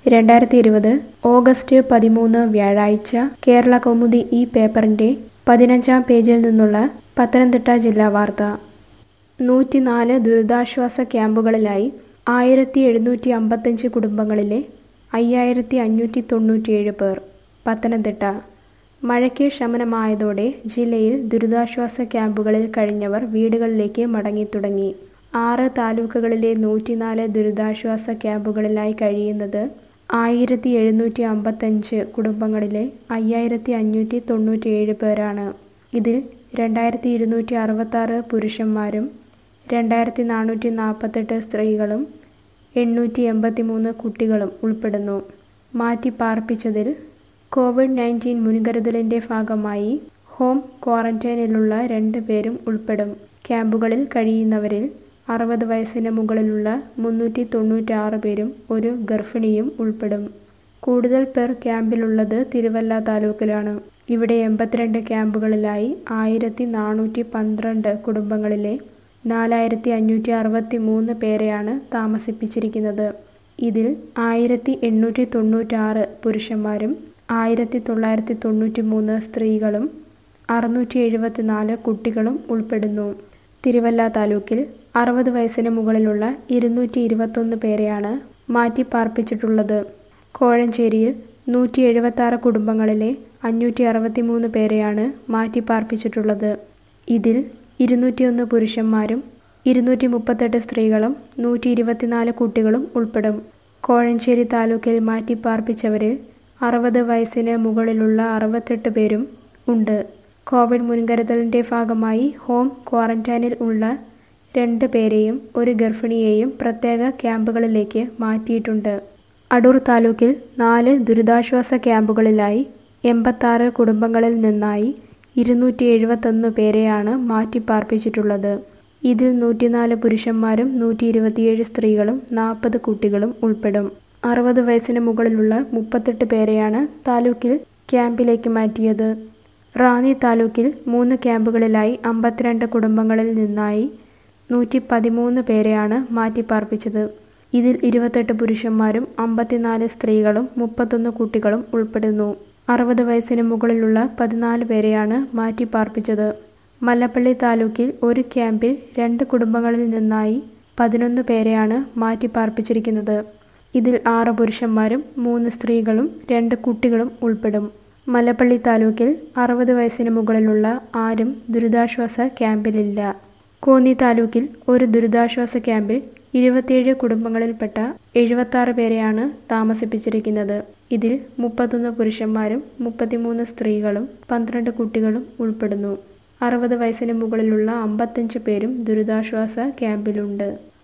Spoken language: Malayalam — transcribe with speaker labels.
Speaker 1: രണ്ടായിരത്തി ഇരുപത് ഓഗസ്റ്റ് പതിമൂന്ന് വ്യാഴാഴ്ച കേരള കൗമുദി ഈ പേപ്പറിന്റെ പതിനഞ്ചാം പേജിൽ നിന്നുള്ള പത്തനംതിട്ട ജില്ലാ വാർത്ത നൂറ്റിനാല് ദുരിതാശ്വാസ ക്യാമ്പുകളിലായി ആയിരത്തി എഴുന്നൂറ്റി അമ്പത്തഞ്ച് കുടുംബങ്ങളിലെ അയ്യായിരത്തി അഞ്ഞൂറ്റി തൊണ്ണൂറ്റിയേഴ് പേർ പത്തനംതിട്ട മഴയ്ക്ക് ശമനമായതോടെ ജില്ലയിൽ ദുരിതാശ്വാസ ക്യാമ്പുകളിൽ കഴിഞ്ഞവർ വീടുകളിലേക്ക് മടങ്ങിത്തുടങ്ങി ആറ് താലൂക്കുകളിലെ നൂറ്റിനാല് ദുരിതാശ്വാസ ക്യാമ്പുകളിലായി കഴിയുന്നത് ആയിരത്തി എഴുന്നൂറ്റി അമ്പത്തഞ്ച് കുടുംബങ്ങളിലെ അയ്യായിരത്തി അഞ്ഞൂറ്റി തൊണ്ണൂറ്റിയേഴ് പേരാണ് ഇതിൽ രണ്ടായിരത്തി ഇരുന്നൂറ്റി അറുപത്താറ് പുരുഷന്മാരും രണ്ടായിരത്തി നാനൂറ്റി നാൽപ്പത്തെട്ട് സ്ത്രീകളും എണ്ണൂറ്റി എൺപത്തി മൂന്ന് കുട്ടികളും ഉൾപ്പെടുന്നു മാറ്റി പാർപ്പിച്ചതിൽ കോവിഡ് നയൻറ്റീൻ മുൻകരുതലിൻ്റെ ഭാഗമായി ഹോം ക്വാറന്റൈനിലുള്ള രണ്ട് പേരും ഉൾപ്പെടും ക്യാമ്പുകളിൽ കഴിയുന്നവരിൽ അറുപത് വയസ്സിന് മുകളിലുള്ള മുന്നൂറ്റി തൊണ്ണൂറ്റാറ് പേരും ഒരു ഗർഭിണിയും ഉൾപ്പെടും കൂടുതൽ പേർ ക്യാമ്പിലുള്ളത് തിരുവല്ല താലൂക്കിലാണ് ഇവിടെ എൺപത്തിരണ്ട് ക്യാമ്പുകളിലായി ആയിരത്തി നാനൂറ്റി പന്ത്രണ്ട് കുടുംബങ്ങളിലെ നാലായിരത്തി അഞ്ഞൂറ്റി അറുപത്തി മൂന്ന് പേരെയാണ് താമസിപ്പിച്ചിരിക്കുന്നത് ഇതിൽ ആയിരത്തി എണ്ണൂറ്റി തൊണ്ണൂറ്റാറ് പുരുഷന്മാരും ആയിരത്തി തൊള്ളായിരത്തി തൊണ്ണൂറ്റി മൂന്ന് സ്ത്രീകളും അറുന്നൂറ്റി എഴുപത്തിനാല് കുട്ടികളും ഉൾപ്പെടുന്നു തിരുവല്ല താലൂക്കിൽ അറുപത് വയസ്സിന് മുകളിലുള്ള ഇരുന്നൂറ്റി ഇരുപത്തൊന്ന് പേരെയാണ് മാറ്റി പാർപ്പിച്ചിട്ടുള്ളത് കോഴഞ്ചേരിയിൽ നൂറ്റി എഴുപത്താറ് കുടുംബങ്ങളിലെ അഞ്ഞൂറ്റി അറുപത്തി മൂന്ന് പേരെയാണ് മാറ്റി പാർപ്പിച്ചിട്ടുള്ളത് ഇതിൽ ഇരുന്നൂറ്റിയൊന്ന് പുരുഷന്മാരും ഇരുന്നൂറ്റി മുപ്പത്തെട്ട് സ്ത്രീകളും നൂറ്റി ഇരുപത്തിനാല് കുട്ടികളും ഉൾപ്പെടും കോഴഞ്ചേരി താലൂക്കിൽ മാറ്റി പാർപ്പിച്ചവരിൽ അറുപത് വയസ്സിന് മുകളിലുള്ള അറുപത്തെട്ട് പേരും ഉണ്ട് കോവിഡ് മുൻകരുതലിൻ്റെ ഭാഗമായി ഹോം ക്വാറന്റൈനിൽ ഉള്ള രണ്ട് പേരെയും ഒരു ഗർഭിണിയെയും പ്രത്യേക ക്യാമ്പുകളിലേക്ക് മാറ്റിയിട്ടുണ്ട് അടൂർ താലൂക്കിൽ നാല് ദുരിതാശ്വാസ ക്യാമ്പുകളിലായി എൺപത്താറ് കുടുംബങ്ങളിൽ നിന്നായി ഇരുന്നൂറ്റി എഴുപത്തൊന്ന് പേരെയാണ് മാറ്റി പാർപ്പിച്ചിട്ടുള്ളത് ഇതിൽ നൂറ്റിനാല് പുരുഷന്മാരും നൂറ്റി ഇരുപത്തിയേഴ് സ്ത്രീകളും നാൽപ്പത് കുട്ടികളും ഉൾപ്പെടും അറുപത് വയസ്സിന് മുകളിലുള്ള മുപ്പത്തെട്ട് പേരെയാണ് താലൂക്കിൽ ക്യാമ്പിലേക്ക് മാറ്റിയത് റാന്നി താലൂക്കിൽ മൂന്ന് ക്യാമ്പുകളിലായി അമ്പത്തിരണ്ട് കുടുംബങ്ങളിൽ നിന്നായി നൂറ്റി പതിമൂന്ന് പേരെയാണ് മാറ്റിപ്പാർപ്പിച്ചത് ഇതിൽ ഇരുപത്തെട്ട് പുരുഷന്മാരും അമ്പത്തിനാല് സ്ത്രീകളും മുപ്പത്തൊന്ന് കുട്ടികളും ഉൾപ്പെടുന്നു അറുപത് വയസ്സിന് മുകളിലുള്ള പതിനാല് പേരെയാണ് മാറ്റിപ്പാർപ്പിച്ചത് മല്ലപ്പള്ളി താലൂക്കിൽ ഒരു ക്യാമ്പിൽ രണ്ട് കുടുംബങ്ങളിൽ നിന്നായി പതിനൊന്ന് പേരെയാണ് മാറ്റിപ്പാർപ്പിച്ചിരിക്കുന്നത് ഇതിൽ ആറ് പുരുഷന്മാരും മൂന്ന് സ്ത്രീകളും രണ്ട് കുട്ടികളും ഉൾപ്പെടും മലപ്പള്ളി താലൂക്കിൽ അറുപത് വയസ്സിന് മുകളിലുള്ള ആരും ദുരിതാശ്വാസ ക്യാമ്പിലില്ല കോന്നി താലൂക്കിൽ ഒരു ദുരിതാശ്വാസ ക്യാമ്പിൽ ഇരുപത്തിയേഴ് കുടുംബങ്ങളിൽപ്പെട്ട എഴുപത്താറ് പേരെയാണ് താമസിപ്പിച്ചിരിക്കുന്നത് ഇതിൽ മുപ്പത്തൊന്ന് പുരുഷന്മാരും മുപ്പത്തിമൂന്ന് സ്ത്രീകളും പന്ത്രണ്ട് കുട്ടികളും ഉൾപ്പെടുന്നു അറുപത് വയസ്സിന് മുകളിലുള്ള അമ്പത്തഞ്ച് പേരും ദുരിതാശ്വാസ ക്യാമ്പിലുണ്ട്